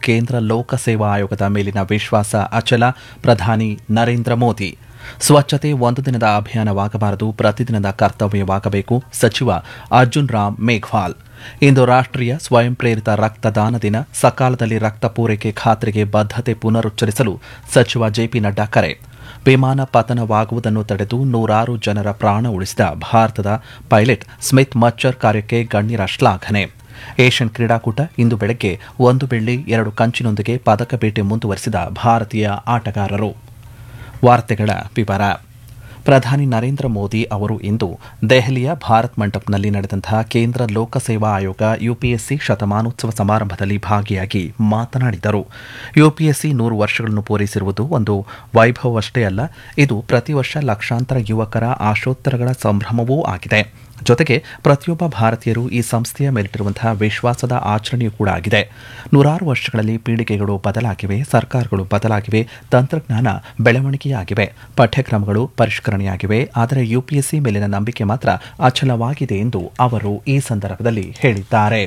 ಕೇಂದ್ರ ಲೋಕಸೇವಾ ಆಯೋಗದ ಮೇಲಿನ ವಿಶ್ವಾಸ ಅಚಲ ಪ್ರಧಾನಿ ನರೇಂದ್ರ ಮೋದಿ ಸ್ವಚ್ಛತೆ ಒಂದು ದಿನದ ಅಭಿಯಾನವಾಗಬಾರದು ಪ್ರತಿದಿನದ ಕರ್ತವ್ಯವಾಗಬೇಕು ಸಚಿವ ಅರ್ಜುನ್ ರಾಮ್ ಮೇಘ್ವಾಲ್ ಇಂದು ರಾಷ್ಟ್ರೀಯ ಸ್ವಯಂ ಪ್ರೇರಿತ ರಕ್ತದಾನ ದಿನ ಸಕಾಲದಲ್ಲಿ ರಕ್ತ ಪೂರೈಕೆ ಖಾತ್ರಿಗೆ ಬದ್ಧತೆ ಪುನರುಚ್ಚರಿಸಲು ಸಚಿವ ಜೆಪಿ ನಡ್ಡಾ ಕರೆ ವಿಮಾನ ಪತನವಾಗುವುದನ್ನು ತಡೆದು ನೂರಾರು ಜನರ ಪ್ರಾಣ ಉಳಿಸಿದ ಭಾರತದ ಪೈಲಟ್ ಸ್ಮಿತ್ ಮಚ್ಚರ್ ಕಾರ್ಯಕ್ಕೆ ಗಣ್ಯರ ಶ್ಲಾಘನೆ ಏಷ್ಯನ್ ಕ್ರೀಡಾಕೂಟ ಇಂದು ಬೆಳಗ್ಗೆ ಒಂದು ಬೆಳ್ಳಿ ಎರಡು ಕಂಚಿನೊಂದಿಗೆ ಪದಕ ಬೇಟೆ ಮುಂದುವರೆಸಿದ ಭಾರತೀಯ ಆಟಗಾರರು ವಾರ್ತೆಗಳ ವಿವರ ಪ್ರಧಾನಿ ನರೇಂದ್ರ ಮೋದಿ ಅವರು ಇಂದು ದೆಹಲಿಯ ಭಾರತ್ ಮಂಟಪ್ನಲ್ಲಿ ನಡೆದಂತಹ ಕೇಂದ್ರ ಲೋಕಸೇವಾ ಆಯೋಗ ಯುಪಿಎಸ್ಸಿ ಶತಮಾನೋತ್ಸವ ಸಮಾರಂಭದಲ್ಲಿ ಭಾಗಿಯಾಗಿ ಮಾತನಾಡಿದರು ಯುಪಿಎಸ್ಸಿ ನೂರು ವರ್ಷಗಳನ್ನು ಪೂರೈಸಿರುವುದು ಒಂದು ವೈಭವವಷ್ಟೇ ಅಲ್ಲ ಇದು ಪ್ರತಿ ವರ್ಷ ಲಕ್ಷಾಂತರ ಯುವಕರ ಆಶೋತ್ತರಗಳ ಸಂಭ್ರಮವೂ ಆಗಿದೆ ಜೊತೆಗೆ ಪ್ರತಿಯೊಬ್ಬ ಭಾರತೀಯರು ಈ ಸಂಸ್ಥೆಯ ಮೇಲಿಟ್ಟಿರುವಂತಹ ವಿಶ್ವಾಸದ ಆಚರಣೆಯೂ ಕೂಡ ಆಗಿದೆ ನೂರಾರು ವರ್ಷಗಳಲ್ಲಿ ಪೀಳಿಗೆಗಳು ಬದಲಾಗಿವೆ ಸರ್ಕಾರಗಳು ಬದಲಾಗಿವೆ ತಂತ್ರಜ್ಞಾನ ಬೆಳವಣಿಗೆಯಾಗಿವೆ ಪಠ್ಯಕ್ರಮಗಳು ಪರಿಷ್ಕರಣೆಯಾಗಿವೆ ಆದರೆ ಯುಪಿಎಸ್ಸಿ ಮೇಲಿನ ನಂಬಿಕೆ ಮಾತ್ರ ಅಚಲವಾಗಿದೆ ಎಂದು ಅವರು ಈ ಸಂದರ್ಭದಲ್ಲಿ ಹೇಳಿದ್ದಾರೆ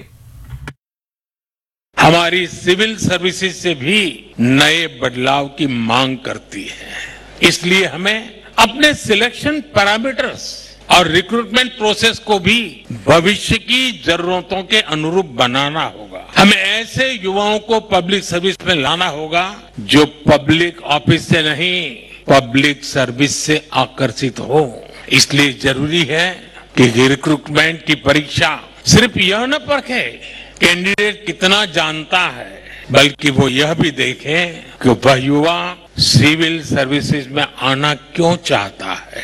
हमारी सिविल सर्विसेज से भी नए बदलाव की मांग करती है इसलिए हमें अपने सिलेक्शन पैरामीटर्स और रिक्रूटमेंट प्रोसेस को भी भविष्य की जरूरतों के अनुरूप बनाना होगा हमें ऐसे युवाओं को पब्लिक सर्विस में लाना होगा जो पब्लिक ऑफिस से नहीं पब्लिक सर्विस से आकर्षित हो इसलिए जरूरी है कि रिक्रूटमेंट की परीक्षा सिर्फ यह न परखे कैंडिडेट कितना जानता है बल्कि वो यह भी देखे कि वह युवा सिविल सर्विसेज में आना क्यों चाहता है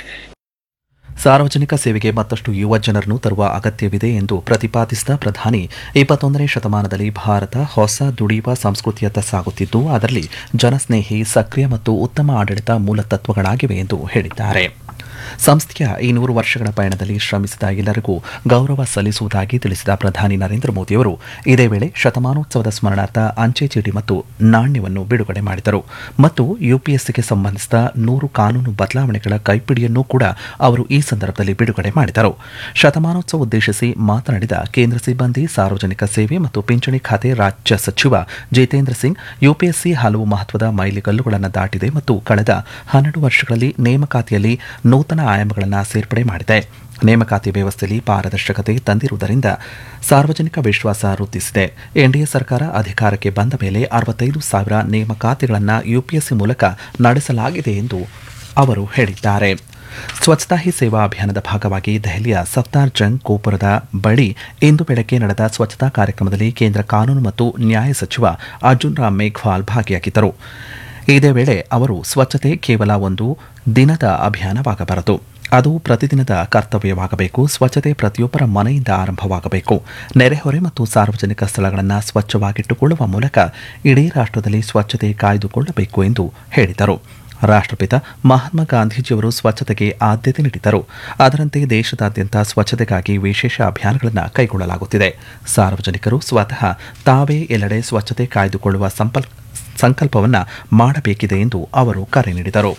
ಸಾರ್ವಜನಿಕ ಸೇವೆಗೆ ಮತ್ತಷ್ಟು ಯುವ ಜನರನ್ನು ತರುವ ಅಗತ್ಯವಿದೆ ಎಂದು ಪ್ರತಿಪಾದಿಸಿದ ಪ್ರಧಾನಿ ಇಪ್ಪತ್ತೊಂದನೇ ಶತಮಾನದಲ್ಲಿ ಭಾರತ ಹೊಸ ದುಡಿಯುವ ಸಂಸ್ಕೃತಿಯತ್ತ ಸಾಗುತ್ತಿದ್ದು ಅದರಲ್ಲಿ ಜನಸ್ನೇಹಿ ಸಕ್ರಿಯ ಮತ್ತು ಉತ್ತಮ ಆಡಳಿತ ಮೂಲತತ್ವಗಳಾಗಿವೆ ಎಂದು ಹೇಳಿದ್ದಾರೆ ಸಂಸ್ಥೆಯ ಈ ನೂರು ವರ್ಷಗಳ ಪಯಣದಲ್ಲಿ ಶ್ರಮಿಸಿದ ಎಲ್ಲರಿಗೂ ಗೌರವ ಸಲ್ಲಿಸುವುದಾಗಿ ತಿಳಿಸಿದ ಪ್ರಧಾನಿ ನರೇಂದ್ರ ಮೋದಿಯವರು ಇದೇ ವೇಳೆ ಶತಮಾನೋತ್ಸವದ ಸ್ಮರಣಾರ್ಥ ಅಂಚೆ ಚೀಟಿ ಮತ್ತು ನಾಣ್ಯವನ್ನು ಬಿಡುಗಡೆ ಮಾಡಿದರು ಮತ್ತು ಯುಪಿಎಸ್ಸಿಗೆ ಸಂಬಂಧಿಸಿದ ನೂರು ಕಾನೂನು ಬದಲಾವಣೆಗಳ ಕೈಪಿಡಿಯನ್ನು ಕೂಡ ಅವರು ಈ ಸಂದರ್ಭದಲ್ಲಿ ಬಿಡುಗಡೆ ಮಾಡಿದರು ಶತಮಾನೋತ್ಸವ ಉದ್ದೇಶಿಸಿ ಮಾತನಾಡಿದ ಕೇಂದ್ರ ಸಿಬ್ಬಂದಿ ಸಾರ್ವಜನಿಕ ಸೇವೆ ಮತ್ತು ಪಿಂಚಣಿ ಖಾತೆ ರಾಜ್ಯ ಸಚಿವ ಜಿತೇಂದ್ರ ಸಿಂಗ್ ಯುಪಿಎಸ್ಸಿ ಹಲವು ಮಹತ್ವದ ಮೈಲಿಗಲ್ಲುಗಳನ್ನು ದಾಟಿದೆ ಮತ್ತು ಕಳೆದ ಹನ್ನೆರಡು ವರ್ಷಗಳಲ್ಲಿ ನೇಮಕಾತಿಯಲ್ಲಿ ನೂತನ ಆಯಾಮಗಳನ್ನು ಸೇರ್ಪಡೆ ಮಾಡಿದೆ ನೇಮಕಾತಿ ವ್ಯವಸ್ಥೆಯಲ್ಲಿ ಪಾರದರ್ಶಕತೆ ತಂದಿರುವುದರಿಂದ ಸಾರ್ವಜನಿಕ ವಿಶ್ವಾಸ ವೃದ್ಧಿಸಿದೆ ಎನ್ಡಿಎ ಸರ್ಕಾರ ಅಧಿಕಾರಕ್ಕೆ ಬಂದ ಮೇಲೆ ಅರವತ್ತೈದು ಸಾವಿರ ನೇಮಕಾತಿಗಳನ್ನು ಯುಪಿಎಸ್ಸಿ ಮೂಲಕ ನಡೆಸಲಾಗಿದೆ ಎಂದು ಅವರು ಹೇಳಿದ್ದಾರೆ ಸ್ವಚ್ಛತಾ ಹಿ ಸೇವಾ ಅಭಿಯಾನದ ಭಾಗವಾಗಿ ದೆಹಲಿಯ ಸಫ್ತಾರ್ ಜಂಗ್ ಗೋಪುರದ ಬಳಿ ಇಂದು ಬೆಳಗ್ಗೆ ನಡೆದ ಸ್ವಚ್ಛತಾ ಕಾರ್ಯಕ್ರಮದಲ್ಲಿ ಕೇಂದ್ರ ಕಾನೂನು ಮತ್ತು ನ್ಯಾಯ ಸಚಿವ ಅರ್ಜುನ್ ರಾಮ್ ಮೇಘ್ವಾಲ್ ಭಾಗಿಯಾಗಿದ್ದರು ಇದೇ ವೇಳೆ ಅವರು ಸ್ವಚ್ಛತೆ ಕೇವಲ ಒಂದು ದಿನದ ಅಭಿಯಾನವಾಗಬಾರದು ಅದು ಪ್ರತಿದಿನದ ಕರ್ತವ್ಯವಾಗಬೇಕು ಸ್ವಚ್ಛತೆ ಪ್ರತಿಯೊಬ್ಬರ ಮನೆಯಿಂದ ಆರಂಭವಾಗಬೇಕು ನೆರೆಹೊರೆ ಮತ್ತು ಸಾರ್ವಜನಿಕ ಸ್ಥಳಗಳನ್ನು ಸ್ವಚ್ಛವಾಗಿಟ್ಟುಕೊಳ್ಳುವ ಮೂಲಕ ಇಡೀ ರಾಷ್ಟ್ರದಲ್ಲಿ ಸ್ವಚ್ಛತೆ ಕಾಯ್ದುಕೊಳ್ಳಬೇಕು ಎಂದು ಹೇಳಿದರು ರಾಷ್ಟ್ರಪಿತ ಮಹಾತ್ಮ ಗಾಂಧೀಜಿಯವರು ಸ್ವಚ್ಛತೆಗೆ ಆದ್ಯತೆ ನೀಡಿದ್ದರು ಅದರಂತೆ ದೇಶದಾದ್ಯಂತ ಸ್ವಚ್ಛತೆಗಾಗಿ ವಿಶೇಷ ಅಭಿಯಾನಗಳನ್ನು ಕೈಗೊಳ್ಳಲಾಗುತ್ತಿದೆ ಸಾರ್ವಜನಿಕರು ಸ್ವತಃ ತಾವೇ ಎಲ್ಲೆಡೆ ಸ್ವಚ್ಛತೆ ಕಾಯ್ದುಕೊಳ್ಳುವ ಸಂಪಲ್ ಸಂಕಲ್ಪವನ್ನು ಮಾಡಬೇಕಿದೆ ಎಂದು ಅವರು ಕರೆ ನೀಡಿದರು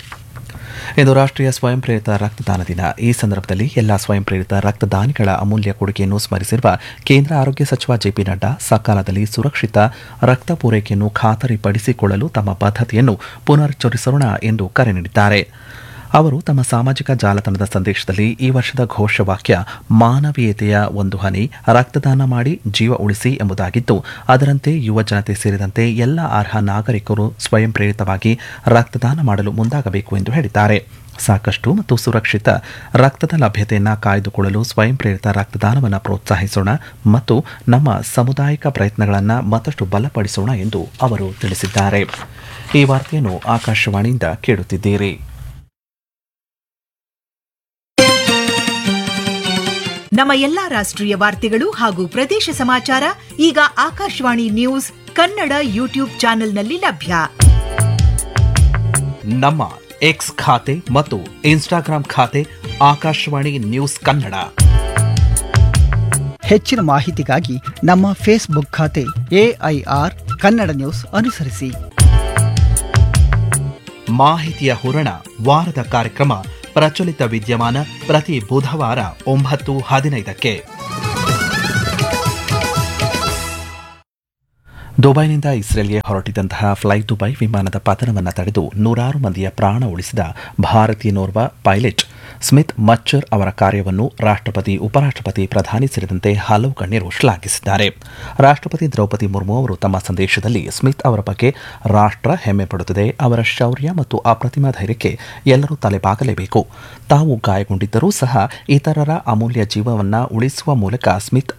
ಇಂದು ರಾಷ್ಟ್ರೀಯ ಸ್ವಯಂ ಪ್ರೇರಿತ ರಕ್ತದಾನ ದಿನ ಈ ಸಂದರ್ಭದಲ್ಲಿ ಎಲ್ಲಾ ಸ್ವಯಂ ಪ್ರೇರಿತ ರಕ್ತದಾನಿಗಳ ಅಮೂಲ್ಯ ಕೊಡುಗೆಯನ್ನು ಸ್ಮರಿಸಿರುವ ಕೇಂದ್ರ ಆರೋಗ್ಯ ಸಚಿವ ಜೆಪಿ ನಡ್ಡಾ ಸಕಾಲದಲ್ಲಿ ಸುರಕ್ಷಿತ ರಕ್ತ ಪೂರೈಕೆಯನ್ನು ಖಾತರಿಪಡಿಸಿಕೊಳ್ಳಲು ತಮ್ಮ ಬದ್ಧತೆಯನ್ನು ಪುನರುಚ್ಚರಿಸೋಣ ಎಂದು ಕರೆ ನೀಡಿದ್ದಾರೆ ಅವರು ತಮ್ಮ ಸಾಮಾಜಿಕ ಜಾಲತಾಣದ ಸಂದೇಶದಲ್ಲಿ ಈ ವರ್ಷದ ಘೋಷವಾಕ್ಯ ಮಾನವೀಯತೆಯ ಒಂದು ಹನಿ ರಕ್ತದಾನ ಮಾಡಿ ಜೀವ ಉಳಿಸಿ ಎಂಬುದಾಗಿದ್ದು ಅದರಂತೆ ಯುವ ಜನತೆ ಸೇರಿದಂತೆ ಎಲ್ಲ ಅರ್ಹ ನಾಗರಿಕರು ಸ್ವಯಂ ಪ್ರೇರಿತವಾಗಿ ರಕ್ತದಾನ ಮಾಡಲು ಮುಂದಾಗಬೇಕು ಎಂದು ಹೇಳಿದ್ದಾರೆ ಸಾಕಷ್ಟು ಮತ್ತು ಸುರಕ್ಷಿತ ರಕ್ತದ ಲಭ್ಯತೆಯನ್ನು ಕಾಯ್ದುಕೊಳ್ಳಲು ಸ್ವಯಂ ಪ್ರೇರಿತ ರಕ್ತದಾನವನ್ನು ಪ್ರೋತ್ಸಾಹಿಸೋಣ ಮತ್ತು ನಮ್ಮ ಸಾಮುದಾಯಿಕ ಪ್ರಯತ್ನಗಳನ್ನು ಮತ್ತಷ್ಟು ಬಲಪಡಿಸೋಣ ಎಂದು ಅವರು ತಿಳಿಸಿದ್ದಾರೆ ಈ ವಾರ್ತೆಯನ್ನು ಆಕಾಶವಾಣಿಯಿಂದ ಕೇಳುತ್ತಿದ್ದೀರಿ ನಮ್ಮ ಎಲ್ಲಾ ರಾಷ್ಟ್ರೀಯ ವಾರ್ತೆಗಳು ಹಾಗೂ ಪ್ರದೇಶ ಸಮಾಚಾರ ಈಗ ಆಕಾಶವಾಣಿ ನ್ಯೂಸ್ ಕನ್ನಡ ಯೂಟ್ಯೂಬ್ ಚಾನೆಲ್ನಲ್ಲಿ ಲಭ್ಯ ನಮ್ಮ ಎಕ್ಸ್ ಖಾತೆ ಮತ್ತು ಇನ್ಸ್ಟಾಗ್ರಾಂ ಖಾತೆ ಆಕಾಶವಾಣಿ ನ್ಯೂಸ್ ಕನ್ನಡ ಹೆಚ್ಚಿನ ಮಾಹಿತಿಗಾಗಿ ನಮ್ಮ ಫೇಸ್ಬುಕ್ ಖಾತೆ ಎಐಆರ್ ಕನ್ನಡ ನ್ಯೂಸ್ ಅನುಸರಿಸಿ ಮಾಹಿತಿಯ ಹೂರಣ ವಾರದ ಕಾರ್ಯಕ್ರಮ ಪ್ರಚಲಿತ ವಿದ್ಯಮಾನ ಪ್ರತಿ ಬುಧವಾರ ಒಂಬತ್ತು ಹದಿನೈದಕ್ಕೆ ದುಬೈನಿಂದ ಇಸ್ರೇಲ್ಗೆ ಹೊರಟಿದ್ದಂತಹ ಫ್ಲೈ ದುಬೈ ವಿಮಾನದ ಪತನವನ್ನು ತಡೆದು ನೂರಾರು ಮಂದಿಯ ಪ್ರಾಣ ಉಳಿಸಿದ ಭಾರತೀಯನೋರ್ವ ಪೈಲಟ್ ಸ್ಮಿತ್ ಮಚ್ಚರ್ ಅವರ ಕಾರ್ಯವನ್ನು ರಾಷ್ಟ್ರಪತಿ ಉಪರಾಷ್ಟ್ರಪತಿ ಪ್ರಧಾನಿ ಸೇರಿದಂತೆ ಹಲವು ಗಣ್ಯರು ಶ್ಲಾಘಿಸಿದ್ದಾರೆ ರಾಷ್ಟ್ರಪತಿ ದ್ರೌಪದಿ ಮುರ್ಮು ಅವರು ತಮ್ಮ ಸಂದೇಶದಲ್ಲಿ ಸ್ಮಿತ್ ಅವರ ಬಗ್ಗೆ ರಾಷ್ಟ್ರ ಹೆಮ್ಮೆ ಪಡುತ್ತದೆ ಅವರ ಶೌರ್ಯ ಮತ್ತು ಅಪ್ರತಿಮ ಧೈರ್ಯಕ್ಕೆ ಎಲ್ಲರೂ ತಲೆಬಾಗಲೇಬೇಕು ತಾವು ಗಾಯಗೊಂಡಿದ್ದರೂ ಸಹ ಇತರರ ಅಮೂಲ್ಯ ಜೀವವನ್ನು ಉಳಿಸುವ ಮೂಲಕ ಸ್ಮಿತ್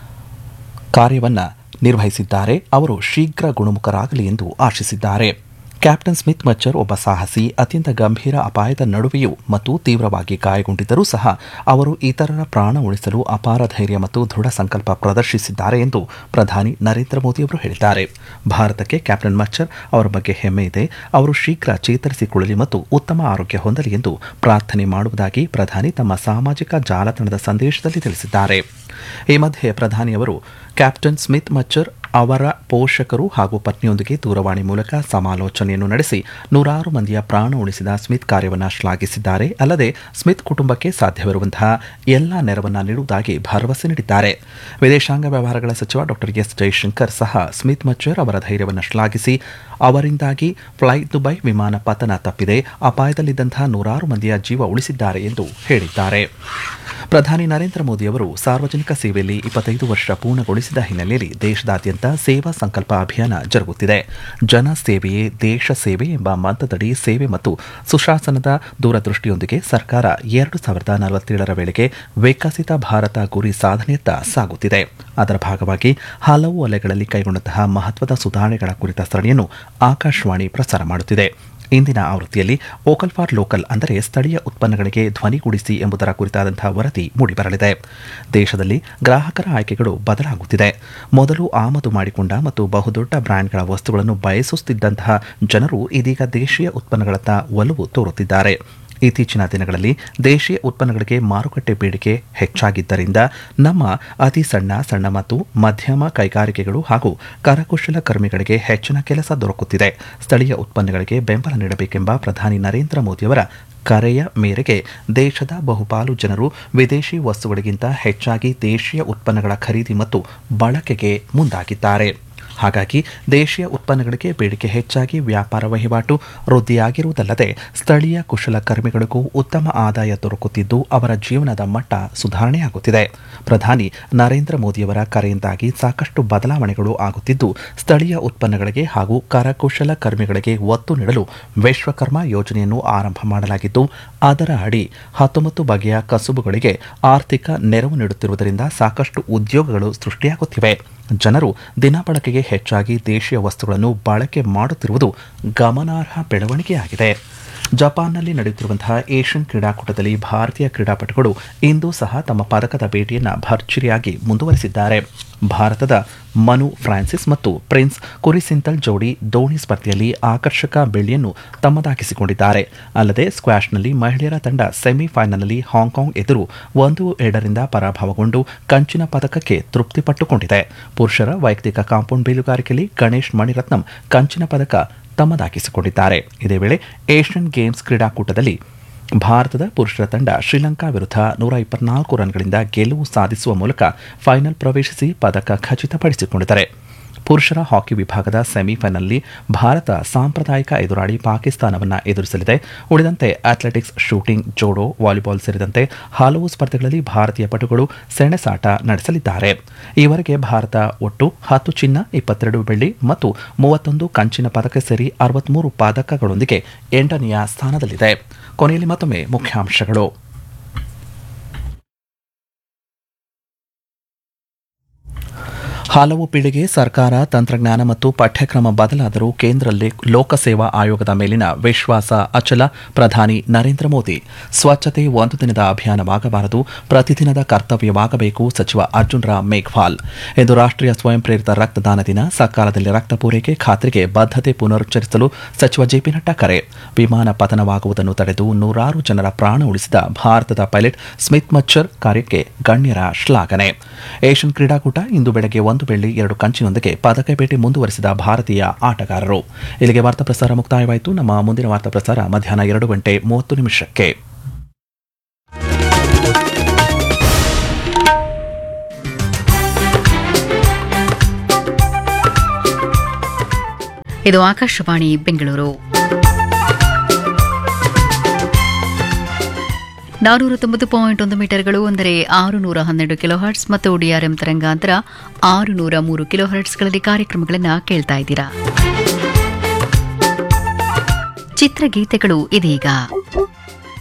ಕಾರ್ಯವನ್ನು ನಿರ್ವಹಿಸಿದ್ದಾರೆ ಅವರು ಶೀಘ್ರ ಗುಣಮುಖರಾಗಲಿ ಎಂದು ಆಶಿಸಿದ್ದಾರೆ ಕ್ಯಾಪ್ಟನ್ ಸ್ಮಿತ್ ಮಚ್ಚರ್ ಒಬ್ಬ ಸಾಹಸಿ ಅತ್ಯಂತ ಗಂಭೀರ ಅಪಾಯದ ನಡುವೆಯೂ ಮತ್ತು ತೀವ್ರವಾಗಿ ಗಾಯಗೊಂಡಿದ್ದರೂ ಸಹ ಅವರು ಇತರರ ಪ್ರಾಣ ಉಳಿಸಲು ಅಪಾರ ಧೈರ್ಯ ಮತ್ತು ದೃಢ ಸಂಕಲ್ಪ ಪ್ರದರ್ಶಿಸಿದ್ದಾರೆ ಎಂದು ಪ್ರಧಾನಿ ನರೇಂದ್ರ ಮೋದಿ ಅವರು ಹೇಳಿದ್ದಾರೆ ಭಾರತಕ್ಕೆ ಕ್ಯಾಪ್ಟನ್ ಮಚ್ಚರ್ ಅವರ ಬಗ್ಗೆ ಹೆಮ್ಮೆ ಇದೆ ಅವರು ಶೀಘ್ರ ಚೇತರಿಸಿಕೊಳ್ಳಲಿ ಮತ್ತು ಉತ್ತಮ ಆರೋಗ್ಯ ಹೊಂದಲಿ ಎಂದು ಪ್ರಾರ್ಥನೆ ಮಾಡುವುದಾಗಿ ಪ್ರಧಾನಿ ತಮ್ಮ ಸಾಮಾಜಿಕ ಜಾಲತಾಣದ ಸಂದೇಶದಲ್ಲಿ ತಿಳಿಸಿದ್ದಾರೆ ಈ ಮಧ್ಯೆ ಪ್ರಧಾನಿಯವರು ಕ್ಯಾಪ್ಟನ್ ಸ್ಮಿತ್ ಮಚ್ಚರ್ ಅವರ ಪೋಷಕರು ಹಾಗೂ ಪತ್ನಿಯೊಂದಿಗೆ ದೂರವಾಣಿ ಮೂಲಕ ಸಮಾಲೋಚನೆಯನ್ನು ನಡೆಸಿ ನೂರಾರು ಮಂದಿಯ ಪ್ರಾಣ ಉಳಿಸಿದ ಸ್ಮಿತ್ ಕಾರ್ಯವನ್ನು ಶ್ಲಾಘಿಸಿದ್ದಾರೆ ಅಲ್ಲದೆ ಸ್ಮಿತ್ ಕುಟುಂಬಕ್ಕೆ ಸಾಧ್ಯವಿರುವಂತಹ ಎಲ್ಲ ನೆರವನ್ನು ನೀಡುವುದಾಗಿ ಭರವಸೆ ನೀಡಿದ್ದಾರೆ ವಿದೇಶಾಂಗ ವ್ಯವಹಾರಗಳ ಸಚಿವ ಡಾ ಎಸ್ ಜೈಶಂಕರ್ ಸಹ ಸ್ಮಿತ್ ಮಚ್ಚರ್ ಅವರ ಧೈರ್ಯವನ್ನು ಶ್ಲಾಘಿಸಿ ಅವರಿಂದಾಗಿ ಫ್ಲೈ ದುಬೈ ವಿಮಾನ ಪತನ ತಪ್ಪಿದೆ ಅಪಾಯದಲ್ಲಿದ್ದಂತಹ ನೂರಾರು ಮಂದಿಯ ಜೀವ ಉಳಿಸಿದ್ದಾರೆ ಎಂದು ಹೇಳಿದ್ದಾರೆ ಪ್ರಧಾನಿ ನರೇಂದ್ರ ಮೋದಿ ಅವರು ಸಾರ್ವಜನಿಕ ಸೇವೆಯಲ್ಲಿ ಇಪ್ಪತ್ತೈದು ವರ್ಷ ಪೂರ್ಣಗೊಳಿಸಿದ ಹಿನ್ನೆಲೆಯಲ್ಲಿ ದೇಶದಾದ್ಯಂತ ಸೇವಾ ಸಂಕಲ್ಪ ಅಭಿಯಾನ ಜರುಗುತ್ತಿದೆ ಜನ ಸೇವೆಯೇ ದೇಶ ಸೇವೆ ಎಂಬ ಮಂತ್ರದಡಿ ಸೇವೆ ಮತ್ತು ಸುಶಾಸನದ ದೂರದೃಷ್ಟಿಯೊಂದಿಗೆ ಸರ್ಕಾರ ಎರಡು ಸಾವಿರದ ನಲವತ್ತೇಳರ ವೇಳೆಗೆ ವಿಕಸಿತ ಭಾರತ ಗುರಿ ಸಾಧನೆಯತ್ತ ಸಾಗುತ್ತಿದೆ ಅದರ ಭಾಗವಾಗಿ ಹಲವು ವಲಯಗಳಲ್ಲಿ ಕೈಗೊಂಡಂತಹ ಮಹತ್ವದ ಸುಧಾರಣೆಗಳ ಕುರಿತ ಸರಣಿಯನ್ನು ಆಕಾಶವಾಣಿ ಪ್ರಸಾರ ಮಾಡುತ್ತಿದೆ ಇಂದಿನ ಆವೃತ್ತಿಯಲ್ಲಿ ವೋಕಲ್ ಫಾರ್ ಲೋಕಲ್ ಅಂದರೆ ಸ್ಥಳೀಯ ಉತ್ಪನ್ನಗಳಿಗೆ ಧ್ವನಿಗೂಡಿಸಿ ಎಂಬುದರ ಕುರಿತಾದಂತಹ ವರದಿ ಮೂಡಿಬರಲಿದೆ ದೇಶದಲ್ಲಿ ಗ್ರಾಹಕರ ಆಯ್ಕೆಗಳು ಬದಲಾಗುತ್ತಿದೆ ಮೊದಲು ಆಮದು ಮಾಡಿಕೊಂಡ ಮತ್ತು ಬಹುದೊಡ್ಡ ಬ್ರ್ಯಾಂಡ್ಗಳ ವಸ್ತುಗಳನ್ನು ಬಯಸುತ್ತಿದ್ದಂತಹ ಜನರು ಇದೀಗ ದೇಶೀಯ ಉತ್ಪನ್ನಗಳತ್ತ ಒಲವು ತೋರುತ್ತಿದ್ದಾರೆ ಇತ್ತೀಚಿನ ದಿನಗಳಲ್ಲಿ ದೇಶೀಯ ಉತ್ಪನ್ನಗಳಿಗೆ ಮಾರುಕಟ್ಟೆ ಬೇಡಿಕೆ ಹೆಚ್ಚಾಗಿದ್ದರಿಂದ ನಮ್ಮ ಅತಿ ಸಣ್ಣ ಸಣ್ಣ ಮತ್ತು ಮಧ್ಯಮ ಕೈಗಾರಿಕೆಗಳು ಹಾಗೂ ಕರಕುಶಲ ಕರ್ಮಿಗಳಿಗೆ ಹೆಚ್ಚಿನ ಕೆಲಸ ದೊರಕುತ್ತಿದೆ ಸ್ಥಳೀಯ ಉತ್ಪನ್ನಗಳಿಗೆ ಬೆಂಬಲ ನೀಡಬೇಕೆಂಬ ಪ್ರಧಾನಿ ನರೇಂದ್ರ ಮೋದಿಯವರ ಕರೆಯ ಮೇರೆಗೆ ದೇಶದ ಬಹುಪಾಲು ಜನರು ವಿದೇಶಿ ವಸ್ತುಗಳಿಗಿಂತ ಹೆಚ್ಚಾಗಿ ದೇಶೀಯ ಉತ್ಪನ್ನಗಳ ಖರೀದಿ ಮತ್ತು ಬಳಕೆಗೆ ಮುಂದಾಗಿದ್ದಾರೆ ಹಾಗಾಗಿ ದೇಶೀಯ ಉತ್ಪನ್ನಗಳಿಗೆ ಬೇಡಿಕೆ ಹೆಚ್ಚಾಗಿ ವ್ಯಾಪಾರ ವಹಿವಾಟು ವೃದ್ಧಿಯಾಗಿರುವುದಲ್ಲದೆ ಸ್ಥಳೀಯ ಕುಶಲಕರ್ಮಿಗಳಿಗೂ ಉತ್ತಮ ಆದಾಯ ದೊರಕುತ್ತಿದ್ದು ಅವರ ಜೀವನದ ಮಟ್ಟ ಸುಧಾರಣೆಯಾಗುತ್ತಿದೆ ಪ್ರಧಾನಿ ನರೇಂದ್ರ ಮೋದಿಯವರ ಕರೆಯಿಂದಾಗಿ ಸಾಕಷ್ಟು ಬದಲಾವಣೆಗಳು ಆಗುತ್ತಿದ್ದು ಸ್ಥಳೀಯ ಉತ್ಪನ್ನಗಳಿಗೆ ಹಾಗೂ ಕರಕುಶಲ ಕರ್ಮಿಗಳಿಗೆ ಒತ್ತು ನೀಡಲು ವಿಶ್ವಕರ್ಮ ಯೋಜನೆಯನ್ನು ಆರಂಭ ಮಾಡಲಾಗಿದ್ದು ಅದರ ಅಡಿ ಹತ್ತೊಂಬತ್ತು ಬಗೆಯ ಕಸುಬುಗಳಿಗೆ ಆರ್ಥಿಕ ನೆರವು ನೀಡುತ್ತಿರುವುದರಿಂದ ಸಾಕಷ್ಟು ಉದ್ಯೋಗಗಳು ಸೃಷ್ಟಿಯಾಗುತ್ತಿವೆ ಜನರು ದಿನಬಳಕೆಗೆ ಹೆಚ್ಚಾಗಿ ದೇಶೀಯ ವಸ್ತುಗಳನ್ನು ಬಳಕೆ ಮಾಡುತ್ತಿರುವುದು ಗಮನಾರ್ಹ ಬೆಳವಣಿಗೆಯಾಗಿದೆ ಜಪಾನ್ನಲ್ಲಿ ನಡೆಯುತ್ತಿರುವಂತಹ ಏಷ್ಯನ್ ಕ್ರೀಡಾಕೂಟದಲ್ಲಿ ಭಾರತೀಯ ಕ್ರೀಡಾಪಟುಗಳು ಇಂದು ಸಹ ತಮ್ಮ ಪದಕದ ಭೇಟಿಯನ್ನು ಭರ್ಜರಿಯಾಗಿ ಮುಂದುವರೆಸಿದ್ದಾರೆ ಭಾರತದ ಮನು ಫ್ರಾನ್ಸಿಸ್ ಮತ್ತು ಪ್ರಿನ್ಸ್ ಕುರಿಸಿಂತಲ್ ಜೋಡಿ ದೋಣಿ ಸ್ಪರ್ಧೆಯಲ್ಲಿ ಆಕರ್ಷಕ ಬೆಳ್ಳಿಯನ್ನು ತಮ್ಮದಾಗಿಸಿಕೊಂಡಿದ್ದಾರೆ ಅಲ್ಲದೆ ಸ್ಕ್ವಾಷ್ನಲ್ಲಿ ಮಹಿಳೆಯರ ತಂಡ ಸೆಮಿಫೈನಲ್ನಲ್ಲಿ ಹಾಂಗ್ಕಾಂಗ್ ಎದುರು ಒಂದು ಎರಡರಿಂದ ಪರಾಭವಗೊಂಡು ಕಂಚಿನ ಪದಕಕ್ಕೆ ತೃಪ್ತಿಪಟ್ಟುಕೊಂಡಿದೆ ಪುರುಷರ ವೈಯಕ್ತಿಕ ಕಾಂಪೌಂಡ್ ಬೇಲುಗಾರಿಕೆಯಲ್ಲಿ ಗಣೇಶ್ ಮಣಿರತ್ನಂ ಕಂಚಿನ ಪದಕ ತಮ್ಮದಾಗಿಸಿಕೊಂಡಿದ್ದಾರೆ ಇದೇ ವೇಳೆ ಏಷ್ಯನ್ ಗೇಮ್ಸ್ ಕ್ರೀಡಾಕೂಟದಲ್ಲಿ ಭಾರತದ ಪುರುಷರ ತಂಡ ಶ್ರೀಲಂಕಾ ವಿರುದ್ಧ ನೂರ ಇಪ್ಪತ್ನಾಲ್ಕು ರನ್ಗಳಿಂದ ಗೆಲುವು ಸಾಧಿಸುವ ಮೂಲಕ ಫೈನಲ್ ಪ್ರವೇಶಿಸಿ ಪದಕ ಖಚಿತಪಡಿಸಿಕೊಂಡಿದ್ದಾರೆ ಪುರುಷರ ಹಾಕಿ ವಿಭಾಗದ ಸೆಮಿಫೈನಲ್ನಲ್ಲಿ ಭಾರತ ಸಾಂಪ್ರದಾಯಿಕ ಎದುರಾಳಿ ಪಾಕಿಸ್ತಾನವನ್ನು ಎದುರಿಸಲಿದೆ ಉಳಿದಂತೆ ಅಥ್ಲೆಟಿಕ್ಸ್ ಶೂಟಿಂಗ್ ಜೋಡೋ ವಾಲಿಬಾಲ್ ಸೇರಿದಂತೆ ಹಲವು ಸ್ಪರ್ಧೆಗಳಲ್ಲಿ ಭಾರತೀಯ ಪಟುಗಳು ಸೆಣಸಾಟ ನಡೆಸಲಿದ್ದಾರೆ ಈವರೆಗೆ ಭಾರತ ಒಟ್ಟು ಹತ್ತು ಚಿನ್ನ ಇಪ್ಪತ್ತೆರಡು ಬೆಳ್ಳಿ ಮತ್ತು ಮೂವತ್ತೊಂದು ಕಂಚಿನ ಪದಕ ಸೇರಿ ಅರವತ್ಮೂರು ಪದಕಗಳೊಂದಿಗೆ ಎಂಟನೆಯ ಸ್ಥಾನದಲ್ಲಿದೆ ಕೊನೆಯಲ್ಲಿ ಮತ್ತೊಮ್ಮೆ ಮುಖ್ಯಾಂಶಗಳು ಹಲವು ಪೀಳಿಗೆ ಸರ್ಕಾರ ತಂತ್ರಜ್ಞಾನ ಮತ್ತು ಪಠ್ಯಕ್ರಮ ಬದಲಾದರೂ ಕೇಂದ್ರದಲ್ಲಿ ಲೋಕಸೇವಾ ಆಯೋಗದ ಮೇಲಿನ ವಿಶ್ವಾಸ ಅಚಲ ಪ್ರಧಾನಿ ನರೇಂದ್ರ ಮೋದಿ ಸ್ವಚ್ಛತೆ ಒಂದು ದಿನದ ಅಭಿಯಾನವಾಗಬಾರದು ಪ್ರತಿದಿನದ ಕರ್ತವ್ಯವಾಗಬೇಕು ಸಚಿವ ಅರ್ಜುನ್ ರಾಮ್ ಮೇಘ್ವಾಲ್ ಇಂದು ರಾಷ್ಟ್ರೀಯ ಸ್ವಯಂ ಪ್ರೇರಿತ ರಕ್ತದಾನ ದಿನ ಸಕಾಲದಲ್ಲಿ ರಕ್ತ ಪೂರೈಕೆ ಖಾತ್ರಿಗೆ ಬದ್ಧತೆ ಪುನರುಚ್ಚರಿಸಲು ಸಚಿವ ಜೆಪಿ ನಡ್ಡಾ ಕರೆ ವಿಮಾನ ಪತನವಾಗುವುದನ್ನು ತಡೆದು ನೂರಾರು ಜನರ ಪ್ರಾಣ ಉಳಿಸಿದ ಭಾರತದ ಪೈಲಟ್ ಸ್ಮಿತ್ ಮಚ್ಚರ್ ಕಾರ್ಯಕ್ಕೆ ಗಣ್ಯರ ಶ್ಲಾಘನೆ ಏಷ್ಯನ್ ಕ್ರೀಡಾಕೂಟ ಇಂದು ಬೆಳಗ್ಗೆ ಒಂದು ಬೆಳ್ಳಿ ಎರಡು ಕಂಚಿನೊಂದಿಗೆ ಪದಕ ಭೇಟಿ ಮುಂದುವರೆಸಿದ ಭಾರತೀಯ ಆಟಗಾರರು ಇಲ್ಲಿಗೆ ವಾರ್ತಾ ಪ್ರಸಾರ ಮುಕ್ತಾಯವಾಯಿತು ನಮ್ಮ ಮುಂದಿನ ವಾರ್ತಾ ಪ್ರಸಾರ ಮಧ್ಯಾಹ್ನ ಎರಡು ಗಂಟೆ ಮೂವತ್ತು ನಿಮಿಷಕ್ಕೆ ಇದು ಆಕಾಶವಾಣಿ ಬೆಂಗಳೂರು ನಾನೂರ ತೊಂಬತ್ತು ಪಾಯಿಂಟ್ ಒಂದು ಮೀಟರ್ಗಳು ಅಂದರೆ ಆರು ನೂರ ಹನ್ನೆರಡು ಕಿಲೋ ಹರ್ಟ್ಸ್ ಮತ್ತು ಡಿಆರ್ಎಂ ತರಂಗಾಂತರ ಆರು ನೂರ ಮೂರು ಕಿಲೋ ಹರ್ಟ್ಸ್ಗಳಲ್ಲಿ ಕಾರ್ಯಕ್ರಮಗಳನ್ನು ಕೇಳ್ತಾ ಇದ್ದೀರಾ ಚಿತ್ರಗೀತೆಗಳು ಇದೀಗ